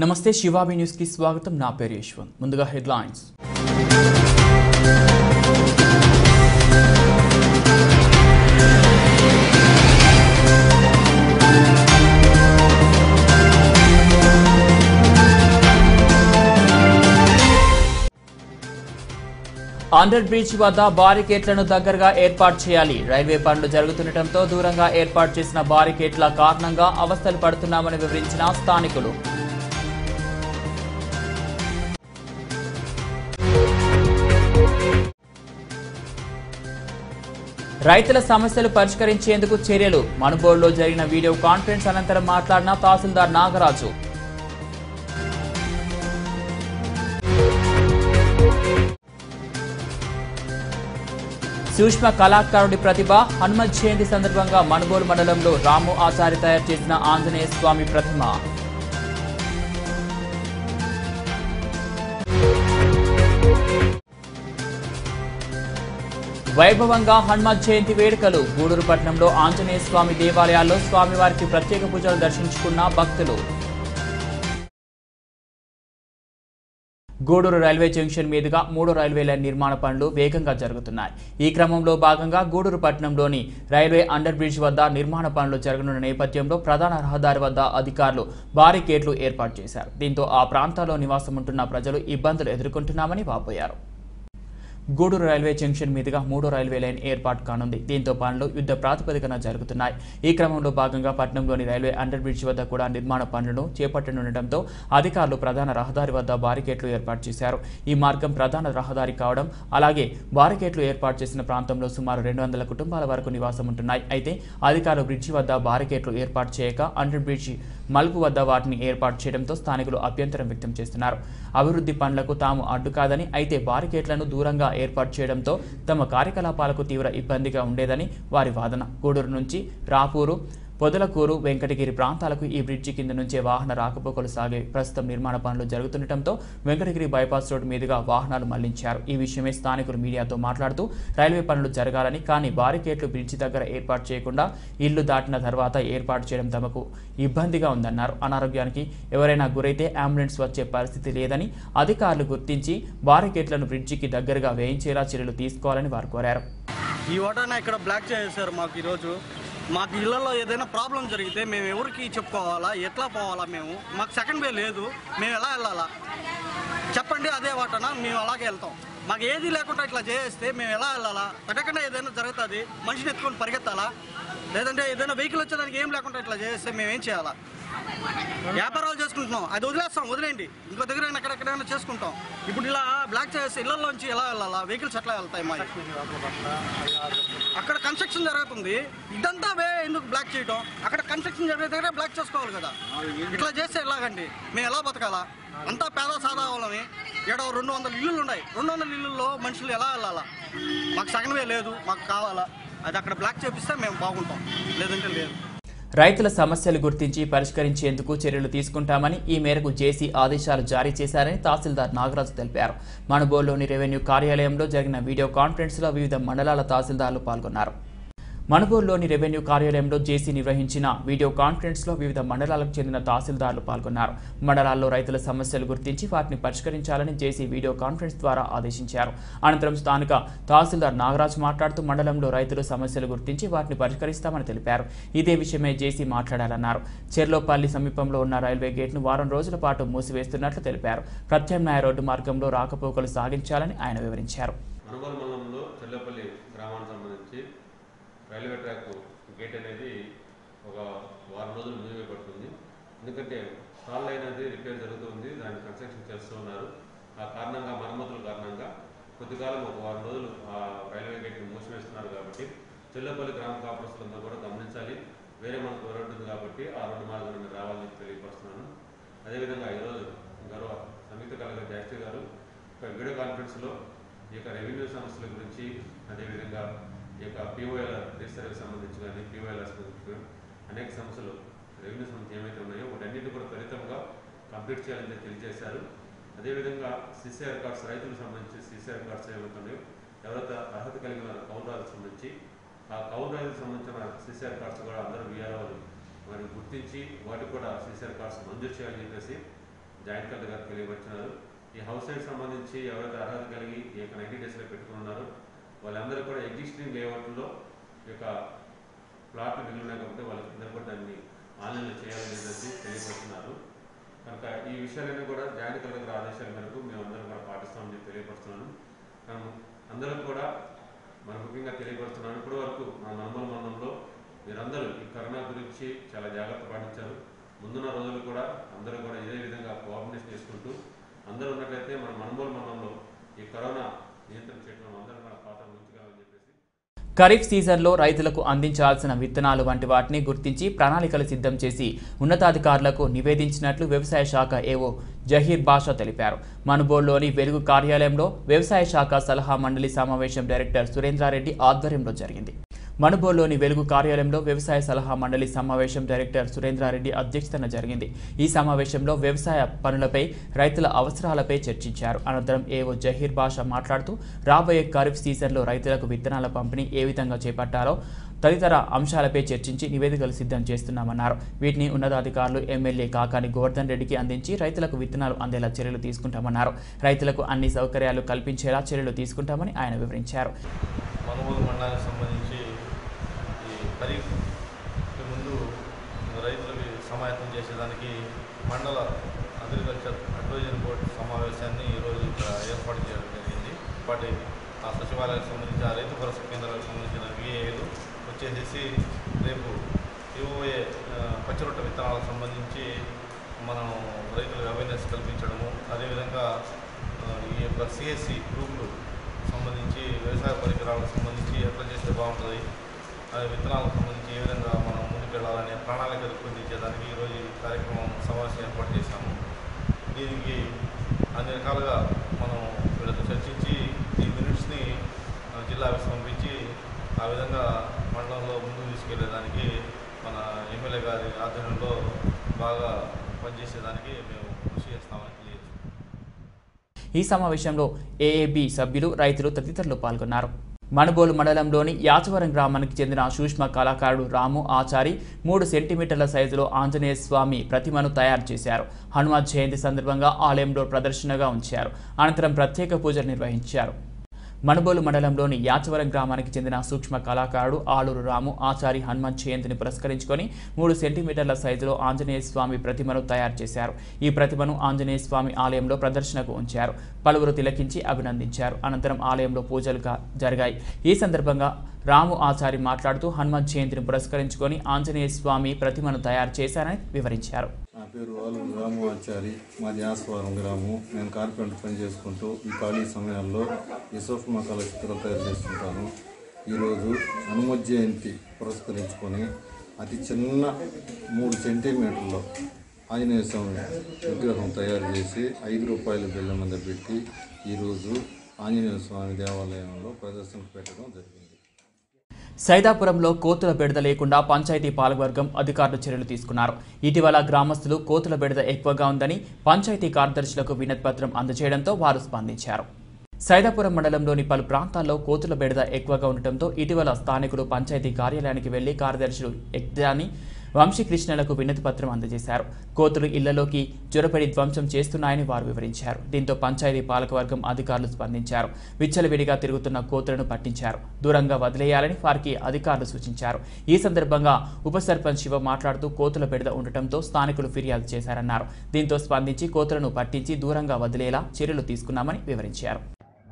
నమస్తే శివాబి న్యూస్ కి స్వాగతం నా పేరు యశ్వంత్ ముందుగా హెడ్లైన్స్ అండర్ బ్రిడ్జ్ వద్ద బారికేట్లను దగ్గరగా ఏర్పాటు చేయాలి రైల్వే పనులు జరుగుతుండటంతో దూరంగా ఏర్పాటు చేసిన బారికేట్ల కారణంగా అవస్థలు పడుతున్నామని వివరించిన స్థానికులు రైతుల సమస్యలు పరిష్కరించేందుకు చర్యలు మనుబోలులో జరిగిన వీడియో కాన్ఫరెన్స్ అనంతరం మాట్లాడిన తహసీల్దార్ నాగరాజు సూక్ష్మ కళాకారుడి ప్రతిభ హనుమత్ జయంతి సందర్భంగా మనుగోలు మండలంలో రాము ఆచారి తయారు చేసిన ఆంజనేయ స్వామి ప్రతిమ వైభవంగా హనుమత్ జయంతి వేడుకలు గూడూరు పట్టణంలో ఆంజనేయ స్వామి దేవాలయాల్లో స్వామివారికి ప్రత్యేక పూజలు దర్శించుకున్న భక్తులు గూడూరు రైల్వే జంక్షన్ మీదుగా మూడో రైల్వే లైన్ నిర్మాణ పనులు వేగంగా జరుగుతున్నాయి ఈ క్రమంలో భాగంగా గూడూరు పట్టణంలోని రైల్వే అండర్ బ్రిడ్జ్ వద్ద నిర్మాణ పనులు జరగనున్న నేపథ్యంలో ప్రధాన రహదారి వద్ద అధికారులు భారీ గేట్లు ఏర్పాటు చేశారు దీంతో ఆ ప్రాంతాల్లో నివాసం ఉంటున్న ప్రజలు ఇబ్బందులు ఎదుర్కొంటున్నామని వాపోయారు గూడూరు రైల్వే జంక్షన్ మీదుగా మూడో రైల్వే లైన్ ఏర్పాటు కానుంది దీంతో పనులు యుద్ధ ప్రాతిపదికన జరుగుతున్నాయి ఈ క్రమంలో భాగంగా పట్టణంలోని రైల్వే అండర్ బ్రిడ్జ్ వద్ద కూడా నిర్మాణ పనులను చేపట్టనుండటంతో అధికారులు ప్రధాన రహదారి వద్ద బారికేట్లు ఏర్పాటు చేశారు ఈ మార్గం ప్రధాన రహదారి కావడం అలాగే బారికేట్లు ఏర్పాటు చేసిన ప్రాంతంలో సుమారు రెండు వందల కుటుంబాల వరకు నివాసం ఉంటున్నాయి అయితే అధికారులు బ్రిడ్జి వద్ద బారికేట్లు ఏర్పాటు చేయక అండర్ బ్రిడ్జి మలుపు వద్ద వాటిని ఏర్పాటు చేయడంతో స్థానికులు అభ్యంతరం వ్యక్తం చేస్తున్నారు అభివృద్ధి పనులకు తాము అడ్డు కాదని అయితే బారికేట్లను దూరంగా ఏర్పాటు చేయడంతో తమ కార్యకలాపాలకు తీవ్ర ఇబ్బందిగా ఉండేదని వారి వాదన గూడూరు నుంచి రాపూరు పొదలకూరు వెంకటగిరి ప్రాంతాలకు ఈ బ్రిడ్జి కింద నుంచే వాహన రాకపోకలు సాగే ప్రస్తుతం నిర్మాణ పనులు జరుగుతుండటంతో వెంకటగిరి బైపాస్ రోడ్డు మీదుగా వాహనాలు మళ్లించారు ఈ విషయమై స్థానికులు మీడియాతో మాట్లాడుతూ రైల్వే పనులు జరగాలని కానీ బారికేట్లు బ్రిడ్జి దగ్గర ఏర్పాటు చేయకుండా ఇల్లు దాటిన తర్వాత ఏర్పాటు చేయడం తమకు ఇబ్బందిగా ఉందన్నారు అనారోగ్యానికి ఎవరైనా గురైతే అంబులెన్స్ వచ్చే పరిస్థితి లేదని అధికారులు గుర్తించి బారికేట్లను బ్రిడ్జికి దగ్గరగా వేయించేలా చర్యలు తీసుకోవాలని వారు కోరారు ఈ ఓటాన ఇక్కడ బ్లాక్ చేసేసారు మాకు ఈరోజు మాకు ఇళ్లలో ఏదైనా ప్రాబ్లం జరిగితే మేము ఎవరికి చెప్పుకోవాలా ఎట్లా పోవాలా మేము మాకు సెకండ్ వే లేదు మేము ఎలా వెళ్ళాలా చెప్పండి అదే ఓటాన మేము అలాగే వెళ్తాం మాకు ఏది లేకుండా ఇట్లా చేస్తే మేము ఎలా వెళ్ళాలా పెట్టకుండా ఏదైనా జరుగుతుంది మనిషిని ఎత్తుకొని పరిగెత్తాలా లేదంటే ఏదైనా వెహికల్ వచ్చేదానికి ఏం లేకుండా ఇట్లా చేస్తే మేము ఏం చేయాలా వ్యాపారాలు చేసుకుంటున్నాం అది వదిలేస్తాం వదిలేండి ఇంకో దగ్గర ఎక్కడెక్కడైనా చేసుకుంటాం ఇప్పుడు ఇలా బ్లాక్ చేసి ఇళ్లలోంచి ఎలా వెళ్ళాలా వెహికల్స్ ఎట్లా వెళ్తాయి మా అక్కడ కన్స్ట్రక్షన్ జరుగుతుంది ఇదంతా వే ఎందుకు బ్లాక్ చేయడం అక్కడ కన్స్ట్రక్షన్ జరిగే దగ్గర బ్లాక్ చేసుకోవాలి కదా ఇట్లా చేస్తే ఎలాగండి మేము ఎలా బతకాలా అంతా పేద సాదా వాళ్ళని ఏడో రెండు వందల ఇల్లులు ఉన్నాయి రెండు వందల ఇల్లుల్లో మనుషులు ఎలా వెళ్ళాలా మాకు సగం వే లేదు మాకు కావాలా అది అక్కడ బ్లాక్ చేపిస్తే మేము బాగుంటాం లేదంటే లేదు రైతుల సమస్యలు గుర్తించి పరిష్కరించేందుకు చర్యలు తీసుకుంటామని ఈ మేరకు జేసీ ఆదేశాలు జారీ చేశారని తహసీల్దార్ నాగరాజు తెలిపారు మణుబోలులోని రెవెన్యూ కార్యాలయంలో జరిగిన వీడియో కాన్ఫరెన్స్లో వివిధ మండలాల తహసీల్దార్లు పాల్గొన్నారు మణుగూరులోని రెవెన్యూ కార్యాలయంలో జేసీ నిర్వహించిన వీడియో కాన్ఫరెన్స్లో వివిధ మండలాలకు చెందిన తహసీల్దార్లు పాల్గొన్నారు మండలాల్లో రైతుల సమస్యలు గుర్తించి వాటిని పరిష్కరించాలని జేసీ వీడియో కాన్ఫరెన్స్ ద్వారా ఆదేశించారు అనంతరం స్థానిక తహసీల్దార్ నాగరాజు మాట్లాడుతూ మండలంలో రైతుల సమస్యలు గుర్తించి వాటిని పరిష్కరిస్తామని తెలిపారు ఇదే విషయమై జేసీ మాట్లాడాలన్నారు చెర్లోపల్లి సమీపంలో ఉన్న రైల్వే గేట్ను వారం రోజుల పాటు మూసివేస్తున్నట్లు తెలిపారు ప్రత్యామ్నాయ రోడ్డు మార్గంలో రాకపోకలు సాగించాలని ఆయన వివరించారు మనుగోలు మండలంలో చెల్లపల్లి గ్రామానికి సంబంధించి రైల్వే ట్రాక్ గేట్ అనేది ఒక వారం రోజులు మూసివేయబడుతుంది ఎందుకంటే సాల్ లైన్ అనేది రిపేర్ జరుగుతుంది దాన్ని కన్స్ట్రక్షన్ చేస్తూ ఉన్నారు ఆ కారణంగా మరమ్మతుల కారణంగా కొద్దికాలం ఒక వారం రోజులు ఆ రైల్వే గేట్ని మూసివేస్తున్నారు కాబట్టి చెల్లపల్లి గ్రామ కాపురస్తులందరూ కూడా గమనించాలి వేరే మనకు రోడ్డు ఉంది కాబట్టి ఆ రోడ్డు మార్గం రావాలని తెలియపరుస్తున్నాను అదేవిధంగా ఈరోజు గౌరవ సంయుక్త కలెక్టర్ జయశ్రీ గారు ఒక వీడియో కాన్ఫరెన్స్లో ఈ యొక్క రెవెన్యూ సమస్యల గురించి అదేవిధంగా ఈ యొక్క పీఓఎల్ రిజిస్టర్కి సంబంధించి కానీ పీఓఎల్ఎస్ గురించి అనేక సమస్యలు రెవెన్యూ సమస్యలు ఏమైతే ఉన్నాయో వాటన్నిటిని కూడా త్వరితంగా కంప్లీట్ చేయాలని తెలియజేశారు అదేవిధంగా సిసిఆర్ కార్డ్స్ రైతులకు సంబంధించి సిసిఆర్ కార్డ్స్ ఏమైతే ఉన్నాయో ఎవరైతే అర్హత కలిగిన కౌలు రాజుకు సంబంధించి ఆ కౌలు రైతులకు సంబంధించిన సిసిఆర్ కార్డ్స్ కూడా అందరూ వీఆర్ఓలు వారిని గుర్తించి వాటికి కూడా సిసిఆర్ కార్డ్స్ మంజూరు చేయాలని చెప్పేసి జాయింట్ కలెక్టర్ గారు తెలియపరిచినారు ఈ హౌస్ సైడ్ సంబంధించి ఎవరైతే అర్హత కలిగి ఈ యొక్క నైన్టీ డేస్లో పెట్టుకున్నారో వాళ్ళందరూ కూడా ఎగ్జిస్టింగ్ లేఅవుట్లో ఈ యొక్క ప్లాట్లు మిగిలి ఉన్నాయి కాబట్టి వాళ్ళకి అందరూ కూడా దాన్ని ఆన్లైన్లో చేయాలని చెప్పేసి తెలియపరుస్తున్నారు కనుక ఈ విషయాలన్నీ కూడా జాయింట్ కలెక్టర్ ఆదేశాల మేరకు మేము అందరం కూడా పాటిస్తామని చెప్పి తెలియపరుస్తున్నాను మనం అందరం కూడా మన ముఖ్యంగా తెలియపరుస్తున్నాను ఇప్పటి వరకు మన నమ్మల మందంలో మీరందరూ ఈ కరోనా గురించి చాలా జాగ్రత్త పాటించారు ముందున్న రోజులు కూడా అందరూ కూడా ఇదే విధంగా కోఆర్డినేషన్ చేసుకుంటూ అందరూ ఉన్నట్లయితే మన మనుమూల మందంలో ఈ కరోనా నియంత్రణ చేయడం అందరం కూడా పాత్ర ఉంచగలమని చెప్పేసి ఖరీఫ్ సీజన్లో రైతులకు అందించాల్సిన విత్తనాలు వంటి వాటిని గుర్తించి ప్రణాళికలు సిద్ధం చేసి ఉన్నతాధికారులకు నివేదించినట్లు వ్యవసాయ శాఖ ఏవో జహీర్ బాషా తెలిపారు మనుబోల్లోని వెలుగు కార్యాలయంలో వ్యవసాయ శాఖ సలహా మండలి సమావేశం డైరెక్టర్ సురేంద్రారెడ్డి ఆధ్వర్యంలో జరిగింది మనుబోల్లోని వెలుగు కార్యాలయంలో వ్యవసాయ సలహా మండలి సమావేశం డైరెక్టర్ సురేంద్రారెడ్డి అధ్యక్షతన జరిగింది ఈ సమావేశంలో వ్యవసాయ పనులపై రైతుల అవసరాలపై చర్చించారు అనంతరం ఏవో జహీర్ బాషా మాట్లాడుతూ రాబోయే ఖరీఫ్ సీజన్లో రైతులకు విత్తనాల పంపిణీ ఏ విధంగా చేపట్టాలో తదితర అంశాలపై చర్చించి నివేదికలు సిద్ధం చేస్తున్నామన్నారు వీటిని ఉన్నతాధికారులు ఎమ్మెల్యే కాకాని గోవర్ధన్ రెడ్డికి అందించి రైతులకు విత్తనాలు అందేలా చర్యలు తీసుకుంటామన్నారు రైతులకు అన్ని సౌకర్యాలు కల్పించేలా చర్యలు తీసుకుంటామని ఆయన వివరించారు మనుగోలు మండలానికి సంబంధించి ఈ ఖరీఫ్ ముందు రైతులకి సమాయత్తం చేసేదానికి మండల అగ్రికల్చర్ అడ్వైజరీ బోర్డు సమావేశాన్ని ఈరోజు ఇక్కడ ఏర్పాటు చేయడం జరిగింది వాటి ఆ సచివాలయానికి సంబంధించి ఆ రైతు భరోసా కేంద్రాలకు సంబంధించిన విఏలు వచ్చేసేసి రేపు ఇవ్వబోయే ఆ, పచ్చిరొట్ట విత్తనాలకు సంబంధించి మనం రైతులకు అవేర్నెస్ కల్పించడము అదేవిధంగా ఆ, ఈ యొక్క సిఎస్సి గ్రూపులు సంబంధించి వ్యవసాయ పరికరాలకు సంబంధించి ఎట్లా చేస్తే బాగుంటుంది ఆ విత్తనాలకు సంబంధించి ఏ విధంగా మనం ముందుకెళ్ళాలనే ప్రణాళిక రూపొందించేదానికి ఈరోజు ఈ కార్యక్రమం సమావేశం ఏర్పాటు చేశాము దీనికి అన్ని రకాలుగా మనం వీళ్ళతో చర్చించి ఈ మినిట్స్ని ఆ, జిల్లా ఆఫీస్ పంపించి ఆ విధంగా మండలంలో ముందుకు తీసుకెళ్లేదానికి మన ఎమ్మెల్యే గారి ఆధ్వర్యంలో బాగా పనిచేసేదానికి మేము కృషి చేస్తామని తెలియజేస్తున్నాం ఈ సమావేశంలో ఏఏబి సభ్యులు రైతులు తదితరులు పాల్గొన్నారు మణబోలు మండలంలోని యాచవరం గ్రామానికి చెందిన సూక్ష్మ కళాకారుడు రాము ఆచారి మూడు సెంటీమీటర్ల సైజులో ఆంజనేయ స్వామి ప్రతిమను తయారు చేశారు హనుమాన్ జయంతి సందర్భంగా ఆలయంలో ప్రదర్శనగా ఉంచారు అనంతరం ప్రత్యేక పూజలు నిర్వహించారు మణబోలు మండలంలోని యాచవరం గ్రామానికి చెందిన సూక్ష్మ కళాకారుడు ఆలూరు రాము ఆచారి హనుమాన్ జయంతిని పురస్కరించుకొని మూడు సెంటీమీటర్ల సైజులో ఆంజనేయ స్వామి ప్రతిమను తయారు చేశారు ఈ ప్రతిమను ఆంజనేయ స్వామి ఆలయంలో ప్రదర్శనకు ఉంచారు పలువురు తిలకించి అభినందించారు అనంతరం ఆలయంలో పూజలు గా- జరిగాయి ఈ సందర్భంగా రాము ఆచారి మాట్లాడుతూ హనుమాన్ జయంతిని పురస్కరించుకొని ఆంజనేయ స్వామి ప్రతిమను తయారు చేశారని వివరించారు నా పేరు వాలు రామాచారి మాది ఆస్వారం గ్రామం నేను కార్పెంటర్ పని చేసుకుంటూ ఈ ఖాళీ సమయాల్లో ఈ సూక్ష్మ కళ చిత్రాలు తయారు చేస్తుంటాను ఈరోజు హనుమత్ జయంతి పురస్కరించుకొని అతి చిన్న మూడు సెంటీమీటర్లో ఆంజనేయ స్వామి విగ్రహం తయారు చేసి ఐదు రూపాయల బిల్ల మీద పెట్టి ఈరోజు ఆంజనేయ స్వామి దేవాలయంలో ప్రదర్శనకు పెట్టడం జరిగింది సైదాపురంలో కోతుల బెడద లేకుండా పంచాయతీ పాలకవర్గం అధికారులు చర్యలు తీసుకున్నారు ఇటీవల గ్రామస్తులు కోతుల బెడద ఎక్కువగా ఉందని పంచాయతీ కార్యదర్శులకు వినతిపత్రం అందజేయడంతో వారు స్పందించారు సైదాపురం మండలంలోని పలు ప్రాంతాల్లో కోతుల బెడద ఎక్కువగా ఉండటంతో ఇటీవల స్థానికులు పంచాయతీ కార్యాలయానికి వెళ్లి కార్యదర్శులు ఎగ్దాని వంశీకృష్ణలకు వినతి పత్రం అందజేశారు కోతులు ఇళ్లలోకి జొరపడి ధ్వంసం చేస్తున్నాయని వారు వివరించారు దీంతో పంచాయతీ పాలకవర్గం అధికారులు స్పందించారు విచ్చలవిడిగా తిరుగుతున్న కోతులను పట్టించారు దూరంగా వదిలేయాలని వారికి అధికారులు సూచించారు ఈ సందర్భంగా ఉప సర్పంచ్ శివ మాట్లాడుతూ కోతుల బెడద ఉండటంతో స్థానికులు ఫిర్యాదు చేశారన్నారు దీంతో స్పందించి కోతులను పట్టించి దూరంగా వదిలేలా చర్యలు తీసుకున్నామని వివరించారు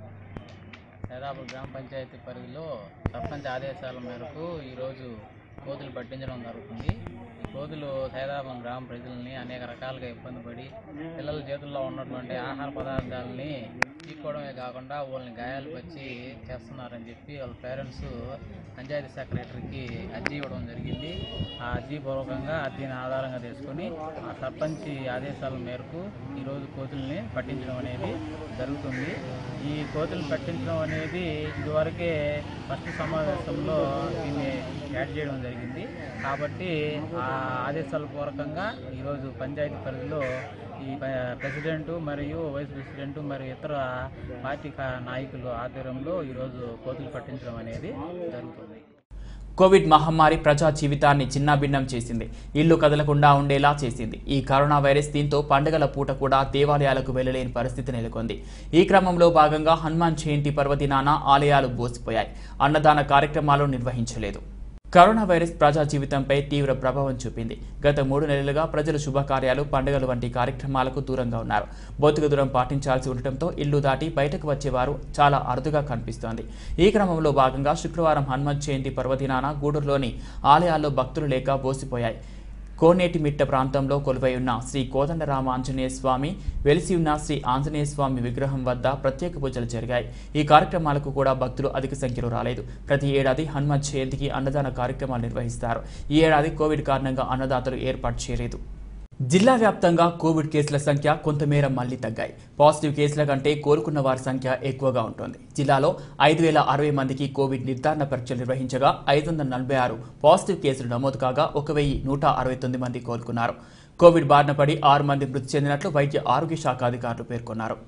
సైదాపురం గ్రామ పంచాయతీ పరిధిలో సర్పంచ్ ఆదేశాల మేరకు ఈరోజు కోతులు పట్టించడం జరుగుతుంది ఈ కోతులు సైదాపురం గ్రామ ప్రజల్ని అనేక రకాలుగా ఇబ్బంది పడి పిల్లల చేతుల్లో ఉన్నటువంటి ఆహార పదార్థాలని తీసుకోవడమే కాకుండా వాళ్ళని గాయాలు వచ్చి చేస్తున్నారని చెప్పి వాళ్ళ పేరెంట్స్ పంచాయతీ సెక్రటరీకి అర్జీ ఇవ్వడం జరిగింది ఆ అర్జీ పూర్వకంగా అర్జీని ఆధారంగా తీసుకొని ఆ సర్పంచ్ ఆదేశాల మేరకు ఈరోజు కోతుల్ని పట్టించడం అనేది జరుగుతుంది ఈ కోతులు పట్టించడం అనేది ఇదివరకే ఫస్ట్ సమావేశంలో దీన్ని యాడ్ చేయడం జరిగింది కాబట్టి ఆ ఆదేశాల పూర్వకంగా ఈరోజు పంచాయతీ పరిధిలో ఈ ప- ప్రెసిడెంట్ మరియు వైస్ ప్రెసిడెంట్ మరియు ఇతర పార్టీ కా- నాయకుల ఆధ్వర్యంలో ఈరోజు కోతులు పట్టించడం అనేది జరుగుతుంది కోవిడ్ మహమ్మారి ప్రజా జీవితాన్ని చిన్నాభిన్నం చేసింది ఇల్లు కదలకుండా ఉండేలా చేసింది ఈ కరోనా వైరస్ దీంతో పండుగల పూట కూడా దేవాలయాలకు వెళ్లలేని పరిస్థితి నెలకొంది ఈ క్రమంలో భాగంగా హనుమాన్ జయంతి పర్వదినాన ఆలయాలు బోసిపోయాయి అన్నదాన కార్యక్రమాలు నిర్వహించలేదు కరోనా వైరస్ ప్రజా జీవితంపై తీవ్ర ప్రభావం చూపింది గత మూడు నెలలుగా ప్రజలు శుభకార్యాలు పండుగలు వంటి కార్యక్రమాలకు దూరంగా ఉన్నారు భౌతిక దూరం పాటించాల్సి ఉండటంతో ఇల్లు దాటి బయటకు వచ్చేవారు చాలా అరుదుగా కనిపిస్తోంది ఈ క్రమంలో భాగంగా శుక్రవారం హనుమత్ జయంతి పర్వదినాన గూడూరులోని ఆలయాల్లో భక్తులు లేక బోసిపోయాయి కోనేటి మిట్ట ప్రాంతంలో కొలువై ఉన్న శ్రీ కోదండరామ ఆంజనేయ స్వామి వెలిసి ఉన్న శ్రీ ఆంజనేయ స్వామి విగ్రహం వద్ద ప్రత్యేక పూజలు జరిగాయి ఈ కార్యక్రమాలకు కూడా భక్తులు అధిక సంఖ్యలో రాలేదు ప్రతి ఏడాది హనుమత్ జయంతికి అన్నదాన కార్యక్రమాలు నిర్వహిస్తారు ఈ ఏడాది కోవిడ్ కారణంగా అన్నదాతలు ఏర్పాటు చేయలేదు జిల్లా వ్యాప్తంగా కోవిడ్ కేసుల సంఖ్య కొంతమేర మళ్లీ తగ్గాయి పాజిటివ్ కేసుల కంటే కోలుకున్న వారి సంఖ్య ఎక్కువగా ఉంటుంది జిల్లాలో ఐదు వేల అరవై మందికి కోవిడ్ నిర్ధారణ పరీక్షలు నిర్వహించగా ఐదు వందల నలభై ఆరు పాజిటివ్ కేసులు నమోదు కాగా ఒక వెయ్యి నూట అరవై తొమ్మిది మంది కోలుకున్నారు కోవిడ్ బారిన పడి ఆరు మంది మృతి చెందినట్లు వైద్య ఆరోగ్య శాఖ అధికారులు పేర్కొన్నారు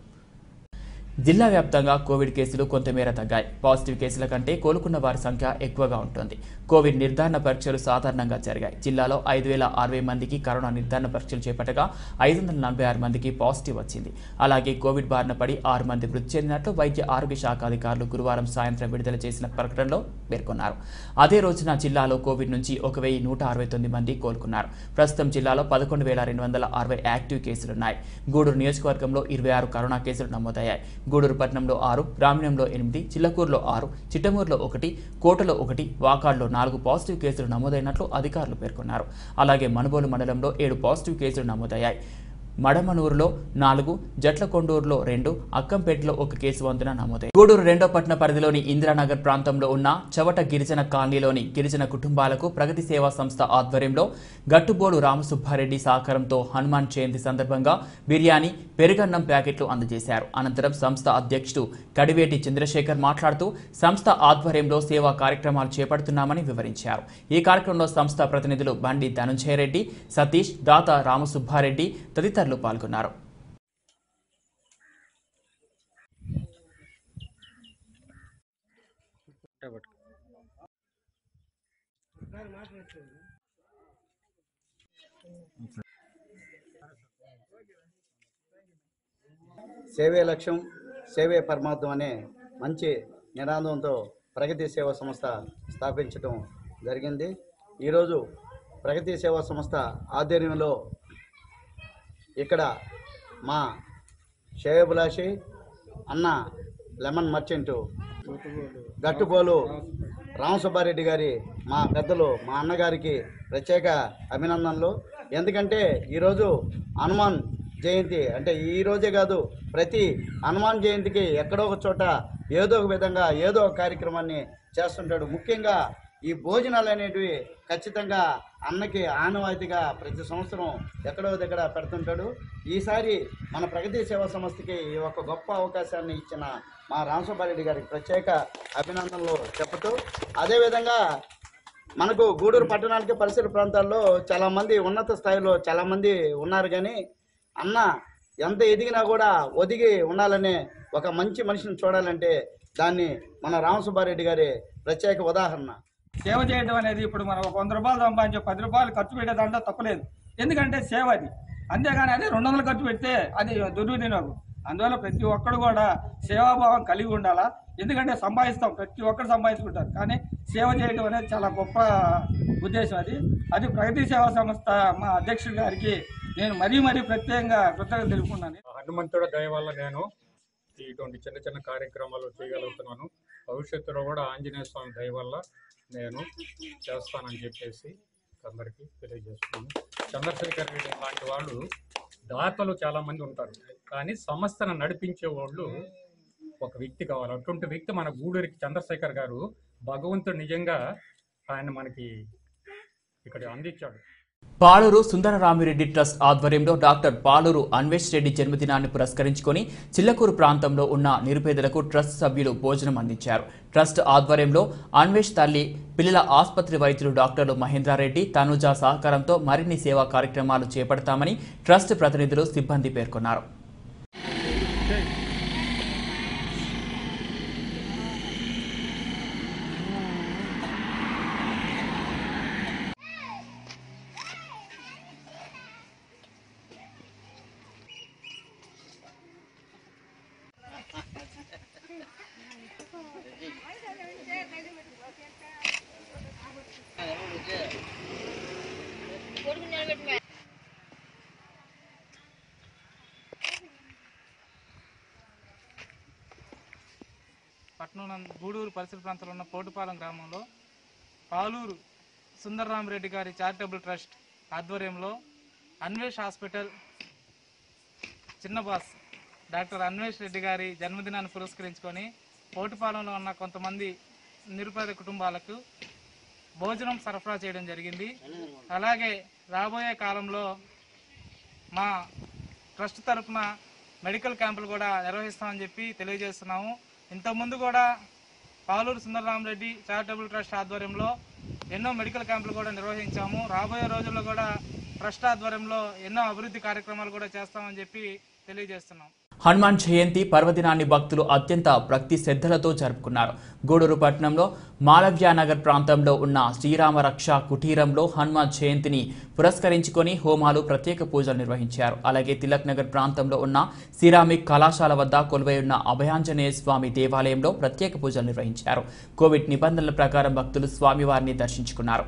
జిల్లా వ్యాప్తంగా కోవిడ్ కేసులు కొంతమేర తగ్గాయి పాజిటివ్ కేసుల కంటే కోలుకున్న వారి సంఖ్య ఎక్కువగా ఉంటుంది కోవిడ్ నిర్ధారణ పరీక్షలు సాధారణంగా జరిగాయి జిల్లాలో ఐదు వేల అరవై మందికి కరోనా నిర్ధారణ పరీక్షలు చేపట్టగా ఐదు వందల నలభై ఆరు మందికి పాజిటివ్ వచ్చింది అలాగే కోవిడ్ బారిన పడి ఆరు మంది మృతి చెందినట్లు వైద్య ఆరోగ్య శాఖ అధికారులు గురువారం సాయంత్రం విడుదల చేసిన ప్రకటనలో పేర్కొన్నారు అదే రోజున జిల్లాలో కోవిడ్ నుంచి ఒక వెయ్యి నూట అరవై తొమ్మిది మంది కోలుకున్నారు ప్రస్తుతం జిల్లాలో పదకొండు వేల రెండు వందల అరవై యాక్టివ్ కేసులున్నాయి గూడూరు నియోజకవర్గంలో ఇరవై ఆరు కరోనా కేసులు నమోదయ్యాయి గూడూరు పట్టణంలో ఆరు గ్రామీణంలో ఎనిమిది చిల్లకూరులో ఆరు చిట్టమూరులో ఒకటి కోటలో ఒకటి వాకాడ్లో నాలుగు పాజిటివ్ కేసులు నమోదైనట్లు అధికారులు పేర్కొన్నారు అలాగే మనుబోలు మండలంలో ఏడు పాజిటివ్ కేసులు నమోదయ్యాయి మడమనూరులో నాలుగు జట్లకొండూరులో రెండు అక్కంపేటలో ఒక కేసు వంతున నమోదైంది గూడూరు రెండో పట్టణ పరిధిలోని ఇందిరానగర్ ప్రాంతంలో ఉన్న చవట గిరిజన కాలనీలోని గిరిజన కుటుంబాలకు ప్రగతి సేవా సంస్థ ఆధ్వర్యంలో గట్టుబోలు రామసుబ్బారెడ్డి సహకారంతో హనుమాన్ జయంతి సందర్భంగా బిర్యానీ పెరుగన్నం ప్యాకెట్లు అందజేశారు అనంతరం సంస్థ అధ్యక్షుడు కడివేటి చంద్రశేఖర్ మాట్లాడుతూ సంస్థ ఆధ్వర్యంలో సేవా కార్యక్రమాలు చేపడుతున్నామని వివరించారు ఈ కార్యక్రమంలో సంస్థ ప్రతినిధులు బండి ధనుంజయ రెడ్డి సతీష్ దాత రామసుబ్బారెడ్డి తదితరులు పాల్గొన్నారు సేవే లక్ష్యం సేవే పరమార్థం అనే మంచి నినాదంతో ప్రగతి సేవా సంస్థ స్థాపించడం జరిగింది ఈరోజు ప్రగతి సేవా సంస్థ ఆధ్వర్యంలో ఇక్కడ మా శ్రేయోభిలాషి అన్న లెమన్ మర్చెంటు గట్టుబోలు రామసుబ్బారెడ్డి గారి మా పెద్దలు మా అన్నగారికి ప్రత్యేక అభినందనలు ఎందుకంటే ఈరోజు హనుమాన్ జయంతి అంటే ఈ రోజే కాదు ప్రతి హనుమాన్ జయంతికి ఎక్కడో ఒక చోట ఏదో ఒక విధంగా ఏదో ఒక కార్యక్రమాన్ని చేస్తుంటాడు ముఖ్యంగా ఈ భోజనాలు అనేటివి ఖచ్చితంగా అన్నకి ఆనవాయితీగా ప్రతి సంవత్సరం ఎక్కడో దగ్గర పెడుతుంటాడు ఈసారి మన ప్రగతి సేవా సంస్థకి ఈ ఒక గొప్ప అవకాశాన్ని ఇచ్చిన మా రామసుబ్బారెడ్డి గారికి ప్రత్యేక అభినందనలు చెబుతూ అదేవిధంగా మనకు గూడూరు పట్టణానికి పరిసర ప్రాంతాల్లో చాలామంది ఉన్నత స్థాయిలో చాలామంది ఉన్నారు కానీ అన్న ఎంత ఎదిగినా కూడా ఒదిగి ఉండాలనే ఒక మంచి మనిషిని చూడాలంటే దాన్ని మన రామసుబ్బారెడ్డి గారి ప్రత్యేక ఉదాహరణ సేవ చేయడం అనేది ఇప్పుడు మనం ఒక వంద రూపాయలు సంపాదించే పది రూపాయలు ఖర్చు పెట్టేదంటే తప్పలేదు ఎందుకంటే సేవ అది అంతేగాని అది రెండు వందలు ఖర్చు పెడితే అది దుర్వినియోగం అందువల్ల ప్రతి ఒక్కరు కూడా సేవాభావం కలిగి ఉండాలా ఎందుకంటే సంపాదిస్తాం ప్రతి ఒక్కరు సంపాదించుకుంటారు కానీ సేవ చేయడం అనేది చాలా గొప్ప ఉద్దేశం అది అది ప్రగతి సేవా సంస్థ మా అధ్యక్షుడి గారికి నేను మరీ మరీ ప్రత్యేకంగా కృతజ్ఞత తెలుపుకున్నాను హనుమంతుడ దయ వల్ల నేను ఇటువంటి చిన్న చిన్న కార్యక్రమాలు చేయగలుగుతున్నాను భవిష్యత్తులో కూడా ఆంజనేయ స్వామి దయ వల్ల నేను చేస్తానని చెప్పేసి అందరికీ తెలియజేస్తున్నాను చంద్రశేఖర్ రెడ్డి లాంటి వాళ్ళు దాతలు చాలా మంది ఉంటారు కానీ సంస్థను నడిపించే వాళ్ళు ఒక వ్యక్తి కావాలి అటువంటి వ్యక్తి మన గూడూరికి చంద్రశేఖర్ గారు భగవంతుడు నిజంగా ఆయన మనకి ఇక్కడ అందించాడు పాలూరు సుందరరామిరెడ్డి ట్రస్ట్ ఆధ్వర్యంలో డాక్టర్ పాలూరు అన్వేష్ రెడ్డి జన్మదినాన్ని పురస్కరించుకొని చిల్లకూరు ప్రాంతంలో ఉన్న నిరుపేదలకు ట్రస్ట్ సభ్యులు భోజనం అందించారు ట్రస్ట్ ఆధ్వర్యంలో అన్వేష్ తల్లి పిల్లల ఆసుపత్రి వైద్యులు డాక్టర్లు మహేంద్రారెడ్డి తనుజ సహకారంతో మరిన్ని సేవా కార్యక్రమాలు చేపడతామని ట్రస్ట్ ప్రతినిధులు సిబ్బంది పేర్కొన్నారు పట్టణం నందు- గూడూరు పరిసర ప్రాంతంలో ఉన్న పోటుపాలెం గ్రామంలో పాలూరు సుందరరామరెడ్డి గారి చారిటబుల్ ట్రస్ట్ ఆధ్వర్యంలో అన్వేష్ హాస్పిటల్ చిన్న బాస్ డాక్టర్ అన్వేష్ రెడ్డి గారి జన్మదినాన్ని పురస్కరించుకొని పోటుపాలెంలో ఉన్న కొంతమంది నిరుపేద కుటుంబాలకు భోజనం సరఫరా చేయడం జరిగింది అలాగే రాబోయే కాలంలో మా ట్రస్ట్ తరఫున మెడికల్ క్యాంపులు కూడా నిర్వహిస్తామని చెప్పి తెలియజేస్తున్నాము ఇంతకుముందు కూడా పాలూరు సుందరరామరెడ్డి చారిటబుల్ ట్రస్ట్ ఆధ్వర్యంలో ఎన్నో మెడికల్ క్యాంపులు కూడా నిర్వహించాము రాబోయే రోజుల్లో కూడా ట్రస్ట్ ఆధ్వర్యంలో ఎన్నో అభివృద్ధి కార్యక్రమాలు కూడా చేస్తామని చెప్పి తెలియజేస్తున్నాం హనుమాన్ జయంతి పర్వదినాన్ని భక్తులు అత్యంత భక్తి శ్రద్ధలతో జరుపుకున్నారు గూడూరు పట్టణంలో మాలవ్యానగర్ ప్రాంతంలో ఉన్న శ్రీరామ రక్ష కుటీరంలో హనుమాన్ జయంతిని పురస్కరించుకొని హోమాలు ప్రత్యేక పూజలు నిర్వహించారు అలాగే తిలక్ నగర్ ప్రాంతంలో ఉన్న సిరామిక్ కళాశాల వద్ద కొలువై ఉన్న అభయాంజనేయ స్వామి దేవాలయంలో ప్రత్యేక పూజలు నిర్వహించారు కోవిడ్ నిబంధనల ప్రకారం భక్తులు స్వామివారిని దర్శించుకున్నారు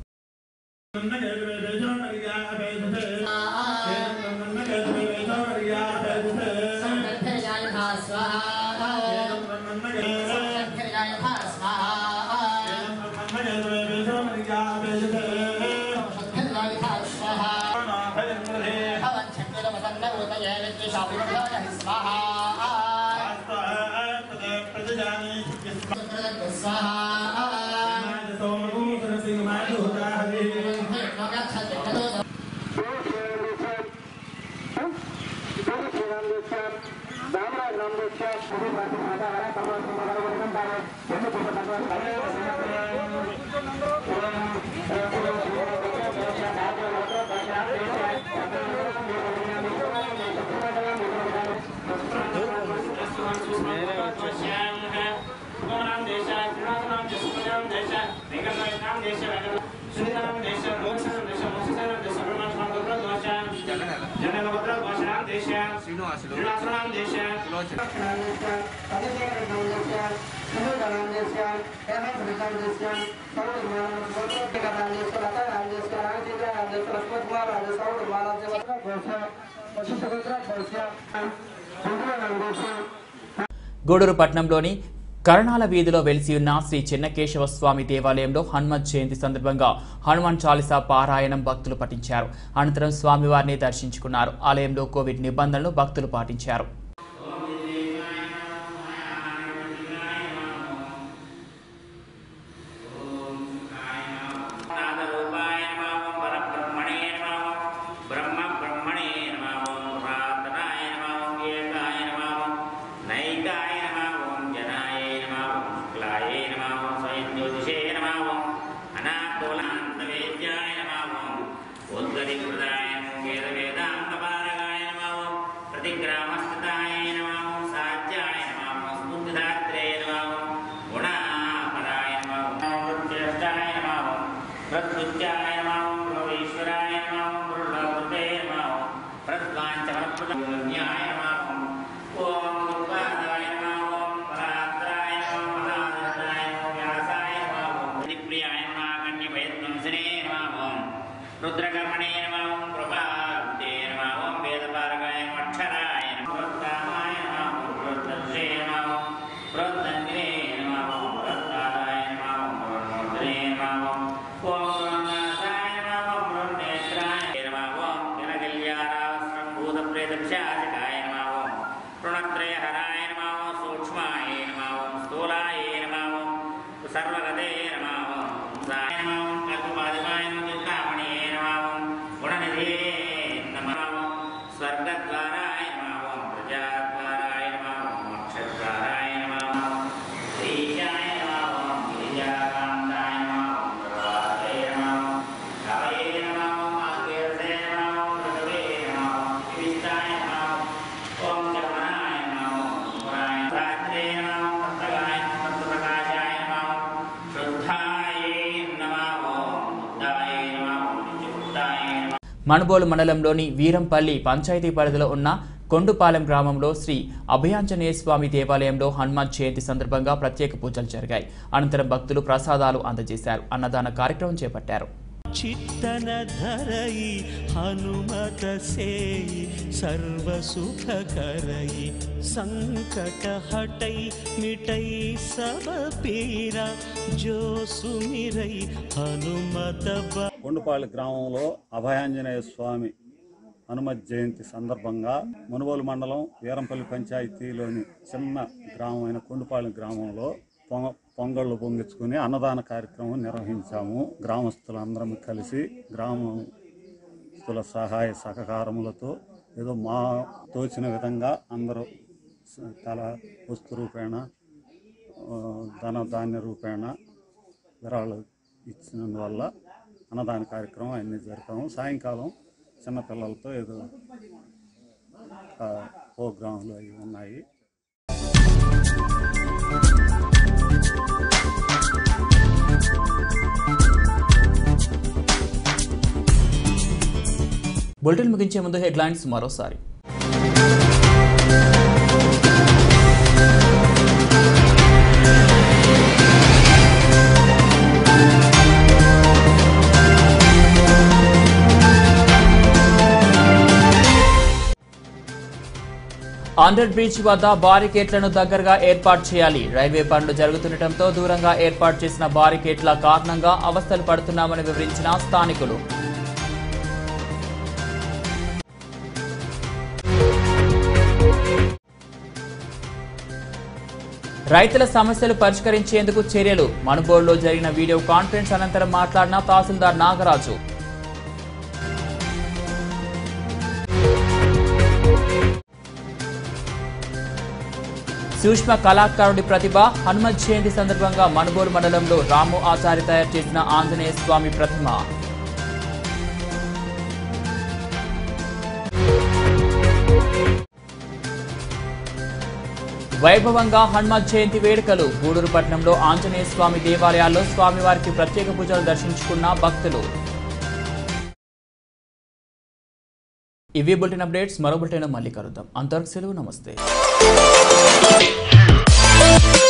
గూడూరు పట్టణంలోని కరణాల వీధిలో వెలిసి ఉన్న శ్రీ చెన్నకేశవ స్వామి దేవాలయంలో హనుమత్ జయంతి సందర్భంగా హనుమాన్ చాలీసా పారాయణం భక్తులు పఠించారు అనంతరం స్వామివారిని దర్శించుకున్నారు ఆలయంలో కోవిడ్ నిబంధనలు భక్తులు పాటించారు నాదరూపాయ నమః పరబ్రహ్మణే నమః బ్రహ్మ బ్రహ్మణే నమః పురాతనాయ నమః ఏకాయ నమః నైకాయ నమః జనాయ నమః శుక్లాయ నమః స్వయం జ్యోతిషే నమః అనాకులాంతవేద్యాయ నమః ఉద్గతికృతాయ నమః వేద వేదాంతపారగాయ నమః ప్రతిగ్రామస్థితాయ నమః సాధ్యాయ నమః స్ఫూర్తిదాత్రే నమః గుణాపరాయ నమః వృత్తిరష్టాయ నమః ప్రత్యుత్యాయ నమః భవేశ్వరాయ నమః మృళ్ళవృతే నమః ప్రద్వాంచవరప్రదాయ నమః ఓం గురుపాదాయ నమః ఓం పరాత్రాయ నమః మహాదరాయ నమః వ్యాసాయ నమః దిప్రియాయ నమః కన్యభయధ్వంసనే నమః ఓం రుద్రకర్మణే నమః ఓం ప్రభాతే నమః ఓం వేదపారగాయ నమః అక్షరాయ నమః వృత్తామాయ నమః వృత్తక్షే నమః వృత్తంగిరే నమః వృత్తాదాయ నమః వృణోదరే నమః ఓం వృణనాథాయ నమః వృణేత్రాయ నమః ఓం జనకల్యాణావస్రం భూతప్రేతక్షాచకాయ నమః ఓం రుణత్రయహరాయ నమః ఓం సూక్ష్మాయ నమః ఓం స్థూలాయ నమః ఓం సర్వగతే నమః ఓం సాయ నమః ఓం కల్పపాదిమాయ నమః చింతామణే నమః ఓం గుణనిధే నమః ఓం స్వర్గద్వారాయ నమః ఓం ప్రజాద్వారాయ నమః ఓం మోక్షద్వారాయ నమః ఓం శ్రీశాయ నమః ఓం గిరిజాకాంతాయ నమః ఓం ప్రవాసే నమః ఓం కవయే నమః ఓం ఆంగేరసే నమః ఓం ఋతవే నమః ఓం వివిష్టాయ నమః ఓం చర్మణాయ నమః ఓం పురాయ రాత్రే నమః ఓం సప్తగాయ నమః సప్తప్రకాశాయ నమః ఓం శుద్ధాయ నమః ఓం బుద్ధాయ నమః ఓం నిత్యబుద్ధాయ నమః మణబోలు మండలంలోని వీరంపల్లి పంచాయతీ పరిధిలో ఉన్న కొండుపాలెం గ్రామంలో శ్రీ అభయాంజనేయ స్వామి దేవాలయంలో హనుమాన్ జయంతి సందర్భంగా ప్రత్యేక పూజలు జరిగాయి అనంతరం భక్తులు ప్రసాదాలు అందజేశారు అన్నదాన కార్యక్రమం చేపట్టారు ಚಿತ್ತನ ಧರಯಿ ಹನುಮತ ಸೇಯಿ ಸರ್ವ ಸುಖ ಕರಯಿ संकट हटै मिटै सब पीरा जो सुमिरै हनुमत बा కొండపాళి గ్రామంలో అభయాంజనేయ స్వామి హనుమత్ జయంతి సందర్భంగా మునుగోలు మండలం వీరంపల్లి పంచాయతీలోని చిన్న గ్రామమైన కొండపాళి గ్రామంలో పొంగ పొంగళ్ళు పొంగించుకుని అన్నదాన కార్యక్రమం నిర్వహించాము గ్రామస్తులందరం కలిసి గ్రామస్తుల సహాయ సహకారములతో ఏదో మా తోచిన విధంగా అందరూ స- తల వస్తు రూపేణ ఆ, ధన ధాన్య రూపేణ విరాళాలు ఇచ్చినందువల్ల అన్నదాన కార్యక్రమం అన్నీ జరుపుతాము సాయంకాలం చిన్నపిల్లలతో ఏదో ఆ, ప్రోగ్రాంలు అవి ఉన్నాయి బులెటిన్ ముగించే ముందు హెడ్లైన్స్ మరోసారి అండర్ బ్రిడ్జ్ వద్ద బారికేట్లను దగ్గరగా ఏర్పాటు చేయాలి రైల్వే పనులు జరుగుతుండటంతో దూరంగా ఏర్పాటు చేసిన బారికేట్ల కారణంగా అవస్థలు పడుతున్నామని వివరించిన స్థానికులు రైతుల సమస్యలు పరిష్కరించేందుకు చర్యలు మనుబోలులో జరిగిన వీడియో కాన్ఫరెన్స్ అనంతరం మాట్లాడిన తహసీల్దార్ నాగరాజు సూక్ష్మ కళాకారుడి ప్రతిభ హనుమత్ జయంతి సందర్భంగా మనుబోలు మండలంలో రాము ఆచారి తయారు చేసిన ఆంజనేయ స్వామి ప్రతిమ వైభవంగా హనుమత్ జయంతి వేడుకలు గూడూరు పట్టణంలో ఆంజనేయ స్వామి దేవాలయాల్లో స్వామివారికి ప్రత్యేక పూజలు దర్శించుకున్న భక్తులు ఇవి బులెటిన్ అప్డేట్స్ మరో బులెటిన్ మళ్ళీ కలుద్దాం అంతవరకు సెలవు నమస్తే